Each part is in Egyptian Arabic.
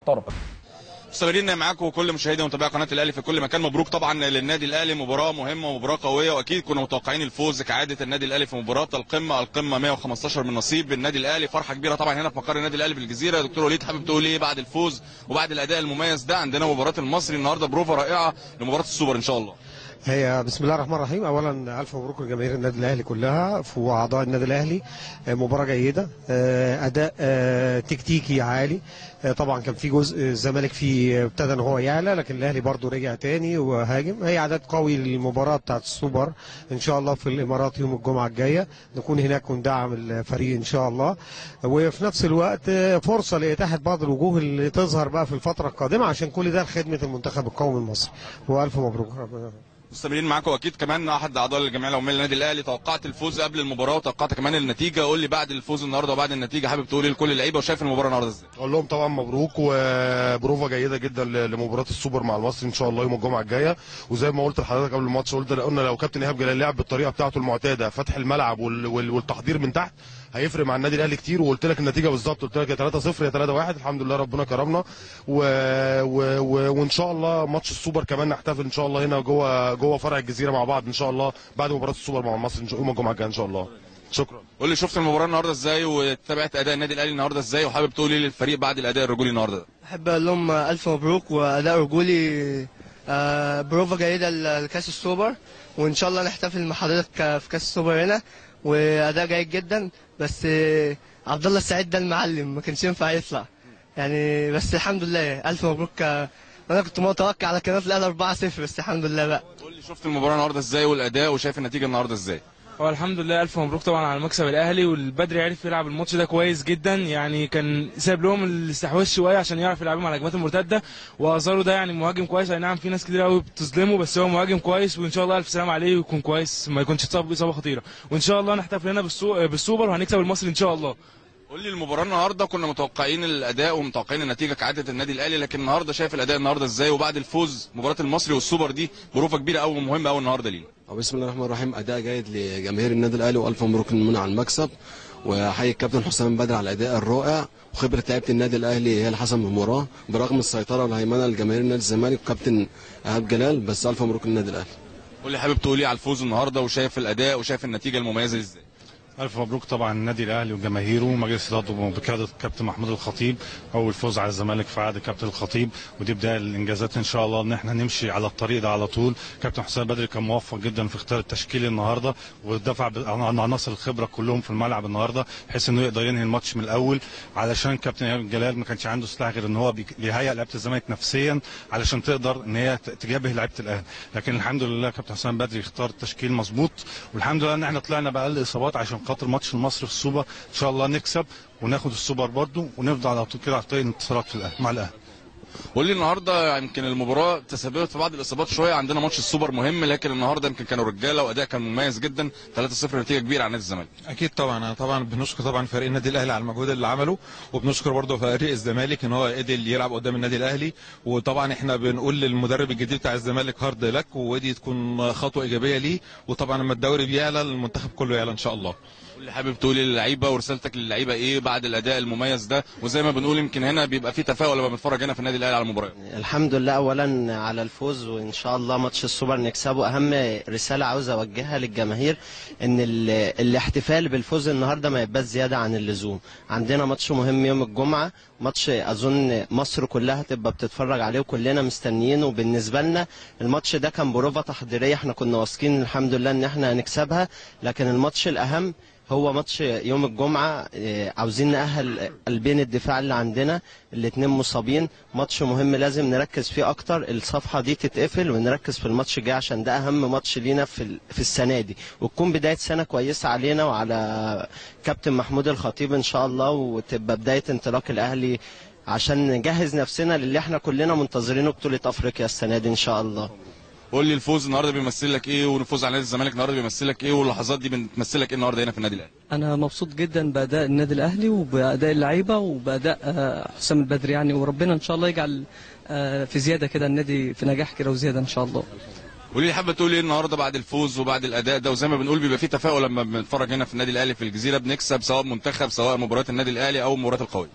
محترم مستمرين معاكم وكل مشاهدي ومتابعي قناه الاهلي في كل مكان مبروك طبعا للنادي الاهلي مباراه مهمه ومباراه قويه واكيد كنا متوقعين الفوز كعاده النادي الاهلي في مباراه القمه القمه 115 من نصيب النادي الاهلي فرحه كبيره طبعا هنا في مقر النادي الاهلي بالجزيره يا دكتور وليد حابب تقول ايه بعد الفوز وبعد الاداء المميز ده عندنا مباراه المصري النهارده بروفا رائعه لمباراه السوبر ان شاء الله هي بسم الله الرحمن الرحيم اولا الف مبروك لجماهير النادي الاهلي كلها واعضاء النادي الاهلي آه، مباراه جيده آه، اداء آه، تكتيكي عالي آه، طبعا كان في جزء الزمالك فيه ابتدى ان هو يعلى لكن الاهلي برضو رجع تاني وهاجم هي عدد قوي للمباراه بتاعت السوبر ان شاء الله في الامارات يوم الجمعه الجايه نكون هناك وندعم الفريق ان شاء الله وفي نفس الوقت آه، فرصه لاتاحه بعض الوجوه اللي تظهر بقى في الفتره القادمه عشان كل ده لخدمه المنتخب القومي المصري والف مبروك ربنا مستمرين معاكم واكيد كمان احد اعضاء الجمعيه العموميه للنادي الاهلي توقعت الفوز قبل المباراه وتوقعت كمان النتيجه قول لي بعد الفوز النهارده وبعد النتيجه حابب تقول ايه لكل اللعيبه وشايف المباراه النهارده ازاي اقول لهم طبعا مبروك وبروفا جيده جدا ل- لمباراه السوبر مع المصري ان شاء الله يوم الجمعه الجايه وزي ما قلت لحضرتك قبل الماتش قلت قلنا لو كابتن ايهاب جلال لعب بالطريقه بتاعته المعتاده فتح الملعب وال- وال- والتحضير من تحت هيفرق مع النادي الاهلي كتير وقلت لك النتيجه بالظبط قلت لك يا 3-0 يا 3-1 الحمد لله ربنا كرمنا و... و... و... وان شاء الله ماتش السوبر كمان نحتفل ان شاء الله هنا جوه جوه فرع الجزيره مع بعض ان شاء الله بعد مباراه السوبر مع المصري إن شاء- يوم الجمعه الجايه ان شاء الله شكرا قول لي شفت المباراه النهارده ازاي وتابعت اداء النادي الاهلي النهارده ازاي وحابب تقول ايه للفريق بعد الاداء الرجولي النهارده ده احب اقول لهم الف مبروك واداء رجولي آه، بروفا جيده ل- لكاس السوبر وان شاء الله نحتفل مع حضرتك آه، في كاس السوبر هنا واداء جيد جدا بس آه، عبد الله السعيد ده المعلم ما كانش ينفع يطلع يعني بس الحمد لله الف مبروك آه، انا كنت متوقع على قناه الاهلي 4 0 بس الحمد لله بقى قول لي شفت المباراه النهارده ازاي والاداء وشايف النتيجه النهارده ازاي هو الحمد لله الف مبروك طبعا على مكسب الاهلي والبدري عرف يلعب الماتش ده كويس جدا يعني كان ساب لهم الاستحواذ شويه عشان يعرف يلعبهم على الهجمات المرتده وازارو ده يعني مهاجم كويس اي نعم في ناس كتير قوي بتظلمه بس هو مهاجم كويس وان شاء الله الف سلام عليه ويكون كويس ما يكونش اتصاب باصابه خطيره وان شاء الله نحتفل هنا بالسو... بالسوبر وهنكسب المصري ان شاء الله قول لي المباراه النهارده كنا متوقعين الاداء ومتوقعين النتيجه كعاده النادي الاهلي لكن النهارده شايف الاداء النهارده ازاي وبعد الفوز مباراه المصري والسوبر دي بروفه كبيره قوي ومهمه قوي النهارده لينا بسم الله الرحمن الرحيم اداء جيد لجماهير النادي الاهلي والف مبروك للمنى على المكسب واحيي الكابتن حسام بدر على الاداء الرائع وخبره لعيبه النادي الاهلي هي اللي حسم المباراه برغم السيطره والهيمنه لجماهير نادي الزمالك وكابتن ايهاب جلال بس الف مبروك للنادي الاهلي قول لي حابب تقول ايه على الفوز النهارده وشايف الاداء وشايف النتيجه المميزه ازاي ألف مبروك طبعا النادي الأهلي وجماهيره ومجلس إدارته بقيادة الكابتن محمود الخطيب أول فوز على الزمالك في عهد الكابتن الخطيب ودي بداية الإنجازات إن شاء الله إن إحنا نمشي على الطريق ده على طول كابتن حسام بدري كان موفق جدا في اختيار التشكيل النهاردة ودفع ب- عن عناصر الخبرة كلهم في الملعب النهاردة بحيث إنه يقدر ينهي الماتش من الأول علشان كابتن إيهاب جلال ما كانش عنده سلاح غير إن هو بي- بيهيئ لعيبة الزمالك نفسيا علشان تقدر إن هي ت- تجابه لعيبة الأهلي لكن الحمد لله كابتن حسام بدري اختار التشكيل مظبوط والحمد لله ان احنا طلعنا باقل اصابات عشان خاطر ماتش المصري في السوبر ان شاء الله نكسب وناخد السوبر برضو ونفضل على طول كده على طريق الانتصارات في الأهلي مع الاهلي قول لي النهارده يمكن المباراه تسببت في بعض الاصابات شويه عندنا ماتش السوبر مهم لكن النهارده يمكن كانوا رجاله واداء كان مميز جدا 3-0 نتيجه كبيره على نادي الزمالك اكيد طبعا أنا طبعا بنشكر طبعا فريق النادي الاهلي على المجهود اللي عمله وبنشكر برضه فريق الزمالك ان هو قدر يلعب قدام النادي الاهلي وطبعا احنا بنقول للمدرب الجديد بتاع الزمالك هارد لك ودي تكون خطوه ايجابيه ليه وطبعا لما الدوري بيعلى المنتخب كله يعلى ان شاء الله قول لي حابب تقول للعيبه ورسالتك للعيبه ايه بعد الاداء المميز ده وزي ما بنقول يمكن هنا بيبقى في تفاؤل لما بنتفرج هنا في النادي الاهلي على المباراه الحمد لله اولا على الفوز وان شاء الله ماتش السوبر نكسبه اهم رساله عاوز اوجهها للجماهير ان ال- الاحتفال بالفوز النهارده ما يبقاش زياده عن اللزوم عندنا ماتش مهم يوم الجمعه ماتش اظن مصر كلها تبقى بتتفرج عليه وكلنا مستنيينه وبالنسبه لنا الماتش ده كان بروفه تحضيريه احنا كنا واثقين الحمد لله ان احنا هنكسبها لكن الماتش الاهم هو ماتش يوم الجمعة إيه، عاوزين نأهل قلبين الدفاع اللي عندنا الاتنين مصابين ماتش مهم لازم نركز فيه أكتر الصفحة دي تتقفل ونركز في الماتش الجاي عشان ده أهم ماتش لينا في ال- في السنة دي وتكون بداية سنة كويسة علينا وعلى كابتن محمود الخطيب إن شاء الله وتبقى بداية انطلاق الأهلي عشان نجهز نفسنا للي احنا كلنا منتظرينه بطولة أفريقيا السنة دي إن شاء الله قول لي الفوز النهارده بيمثل لك ايه والفوز على نادي الزمالك النهارده بيمثل لك ايه واللحظات دي بتمثل لك ايه النهارده هنا في النادي الاهلي انا مبسوط جدا باداء النادي الاهلي وباداء اللعيبه وباداء آه، حسام البدري يعني وربنا ان شاء الله يجعل آه، في زياده كده النادي في نجاح كده وزياده ان شاء الله قولي لي حابه تقول ايه النهارده بعد الفوز وبعد الاداء ده وزي ما بنقول بيبقى في تفاؤل لما بنتفرج هنا في النادي الاهلي في الجزيره بنكسب سواء منتخب سواء مباريات النادي الاهلي او المباريات القويه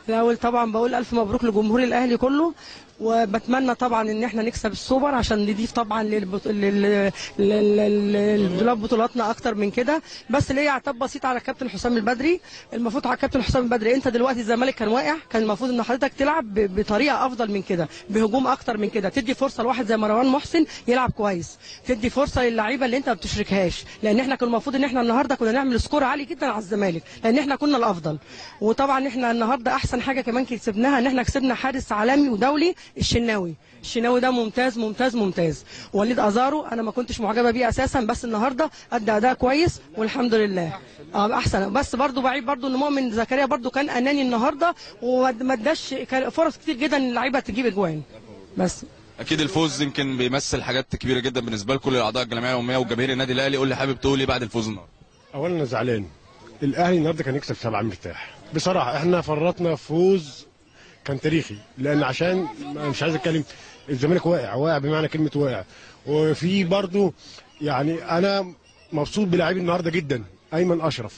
الاول طبعا بقول الف مبروك لجمهور الاهلي كله وبتمنى طبعا ان احنا نكسب السوبر عشان نضيف طبعا للبط... لل... لل... لل... لدولاب بطولاتنا اكتر من كده بس ليا عتاب بسيط على الكابتن حسام البدري المفروض على الكابتن حسام البدري انت دلوقتي الزمالك كان واقع كان المفروض ان حضرتك تلعب ب... بطريقه افضل من كده بهجوم اكتر من كده تدي فرصه لواحد زي مروان محسن يلعب كويس تدي فرصه للعيبه اللي انت ما بتشركهاش لان احنا كان المفروض ان احنا النهارده كنا نعمل سكور عالي جدا على الزمالك لان احنا كنا الافضل وطبعا احنا النهارده احسن حاجه كمان كسبناها ان احنا كسبنا حارس عالمي ودولي الشناوي الشناوي ده ممتاز ممتاز ممتاز وليد ازارو انا ما كنتش معجبه بيه اساسا بس النهارده ادى اداء كويس والحمد لله اه احسن بس برضو بعيد برضو ان مؤمن زكريا برضو كان اناني النهارده وما اداش كان فرص كتير جدا ان اللعيبه تجيب اجوان بس اكيد الفوز يمكن بيمثل حاجات كبيره جدا بالنسبه لكل الاعضاء الجمعيه العموميه وجماهير النادي الاهلي قول لي حابب تقول ايه بعد الفوز النهارده اولا انا زعلان الاهلي النهارده كان يكسب سبعه مرتاح بصراحه احنا فرطنا فوز كان تاريخي لان عشان مش عايز اتكلم الزمالك واقع واقع بمعنى كلمه واقع وفي برضو يعني انا مبسوط بلاعبي النهارده جدا ايمن اشرف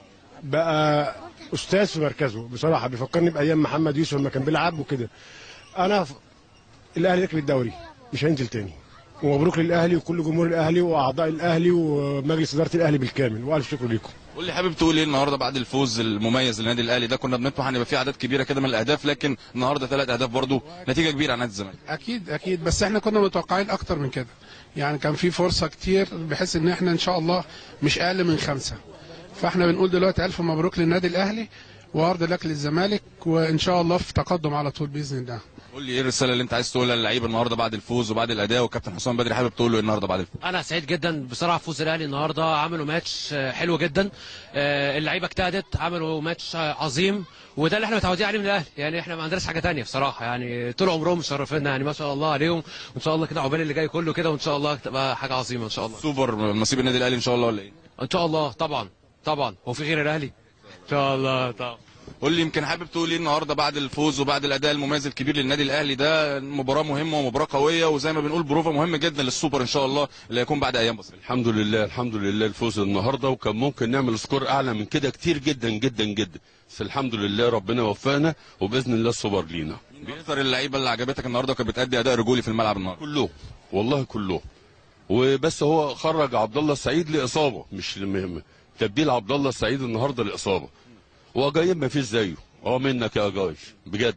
بقى استاذ في مركزه بصراحه بيفكرني بايام محمد يوسف لما كان بيلعب وكده انا ف... الاهلي يكسب الدوري مش هينزل تاني ومبروك للاهلي وكل جمهور الاهلي واعضاء الاهلي ومجلس اداره الاهلي بالكامل والف شكر لكم قول لي حابب تقول ايه النهارده بعد الفوز المميز للنادي الاهلي ده كنا بنطمح ان يبقى فيه اعداد كبيره كده من الاهداف لكن النهارده ثلاث اهداف برضو نتيجه كبيره على نادي الزمالك اكيد اكيد بس احنا كنا متوقعين اكتر من كده يعني كان في فرصه كتير بحيث ان احنا ان شاء الله مش اقل من خمسه فاحنا بنقول دلوقتي الف مبروك للنادي الاهلي وارض لك للزمالك وان شاء الله في تقدم على طول باذن الله قول لي ايه الرساله اللي انت عايز تقولها للعيبه النهارده بعد الفوز وبعد الاداء والكابتن حسام بدري حابب تقول له إيه النهارده بعد الفوز انا سعيد جدا بصراحه فوز الاهلي النهارده عملوا ماتش آه، حلو جدا آه، اللعيبه اجتهدت عملوا ماتش آه، عظيم وده اللي احنا متعودين عليه من الاهلي يعني احنا ما عندناش حاجه تانية بصراحه يعني طول عمرهم مشرفينا يعني ما شاء الله عليهم وان شاء الله كده عقبال اللي جاي كله كده وان شاء الله تبقى حاجه عظيمه ان شاء الله سوبر نصيب النادي الاهلي ان شاء الله ولا ايه ان شاء الله طبعا طبعا هو في غير الاهلي ان شاء الله طبعا قول لي يمكن حابب تقول ايه النهارده بعد الفوز وبعد الاداء المميز الكبير للنادي الاهلي ده مباراه مهمه ومباراه قويه وزي ما بنقول بروفا مهمه جدا للسوبر ان شاء الله اللي هيكون بعد ايام بسيطه الحمد لله الحمد لله الفوز النهارده وكان ممكن نعمل سكور اعلى من كده كتير جدا جدا جدا بس الحمد لله ربنا وفقنا وباذن الله السوبر لينا اكتر اللعيبه اللي عجبتك النهارده وكانت بتأدي اداء رجولي في الملعب النهارده كله والله كله وبس هو خرج عبد الله السعيد لاصابه مش لمهم تبديل عبد الله السعيد النهارده لاصابه وجايب ما فيش زيه اه منك يا جاي بجد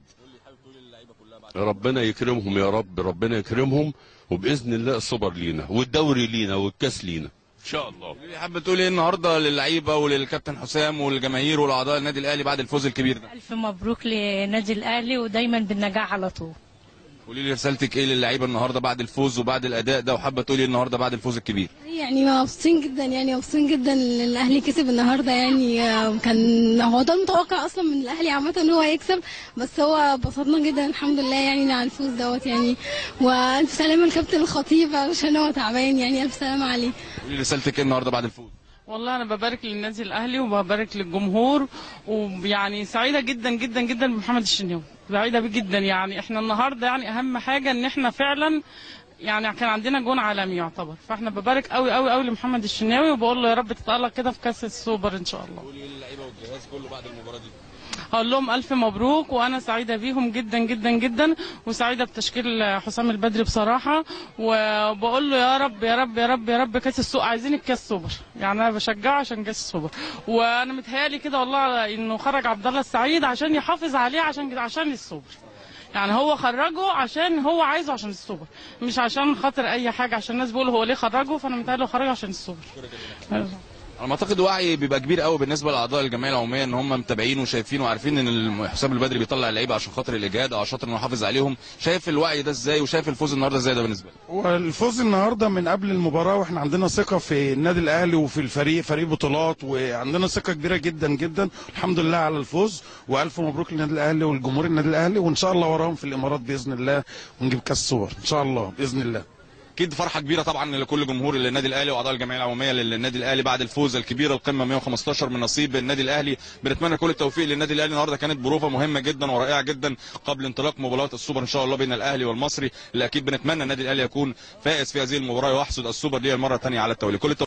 ربنا يكرمهم يا رب ربنا يكرمهم وباذن الله السوبر لينا والدوري لينا والكاس لينا ان شاء الله حابب تقول ايه النهارده للعيبه وللكابتن حسام والجماهير والاعضاء النادي الاهلي بعد الفوز الكبير ده ألف مبروك لنادي الأهلي ودايما بالنجاح على طول قولي لي رسالتك ايه للعيبه النهارده بعد الفوز وبعد الاداء ده وحابه تقولي ايه النهارده بعد الفوز الكبير يعني مبسوطين جدا يعني مبسوطين جدا ان الاهلي كسب النهارده يعني آه، كان هو ده المتوقع اصلا من الاهلي عامه ان هو يكسب بس هو بسطنا جدا الحمد لله يعني على الفوز دوت يعني والف سلامه للكابتن الخطيب عشان هو تعبان يعني الف سلامه عليه قولي لي رسالتك ايه النهارده بعد الفوز والله انا ببارك للنادي الاهلي وببارك للجمهور ويعني سعيده جدا جدا جدا بمحمد الشناوي سعيده بيه جدا يعني احنا النهارده يعني اهم حاجه ان احنا فعلا يعني كان عندنا جون عالمي يعتبر فاحنا ببارك قوي قوي قوي لمحمد الشناوي وبقول له يا رب تتالق كده في كاس السوبر ان شاء الله قولي للعيبه والجهاز كله بعد المباراه دي هقول لهم الف مبروك وانا سعيده بيهم جدا جدا جدا وسعيده بتشكيل حسام البدري بصراحه وبقول له يا رب يا رب يا رب يا رب كاس السوق عايزين الكاس سوبر يعني انا بشجعه عشان كاس السوبر وانا متهيالي كده والله على انه خرج عبد الله السعيد عشان يحافظ عليه عشان عشان السوبر يعني هو خرجه عشان هو عايزه عشان السوبر مش عشان خاطر اي حاجه عشان الناس بيقولوا هو ليه خرجه فانا متهيألي هو خرجه عشان السوبر انا اعتقد وعي بيبقى كبير قوي بالنسبه لاعضاء الجمعيه العموميه ان هم متابعين وشايفين وعارفين ان الم- حسام البدري بيطلع اللعيبه عشان خاطر الاجهاد او عشان خاطر انه يحافظ عليهم شايف الوعي ده ازاي وشايف الفوز النهارده ازاي ده بالنسبه لك والفوز النهارده من قبل المباراه واحنا عندنا ثقه في النادي الاهلي وفي الفريق فريق بطولات وعندنا ثقه كبيره جدا جدا الحمد لله على الفوز والف مبروك للنادي الاهلي والجمهور النادي الاهلي وان شاء الله وراهم في الامارات باذن الله ونجيب كاس سوبر ان شاء الله باذن الله اكيد فرحه كبيره طبعا لكل جمهور النادي الاهلي واعضاء الجمعيه العموميه للنادي الاهلي بعد الفوز الكبير القمه 115 من نصيب النادي الاهلي بنتمنى كل التوفيق للنادي الاهلي النهارده كانت بروفه مهمه جدا ورائعه جدا قبل انطلاق مباراه السوبر ان شاء الله بين الاهلي والمصري اللي اكيد بنتمنى النادي الاهلي يكون فائز في هذه المباراه ويحصد السوبر ليه المره الثانيه على التوالي كل التوفيق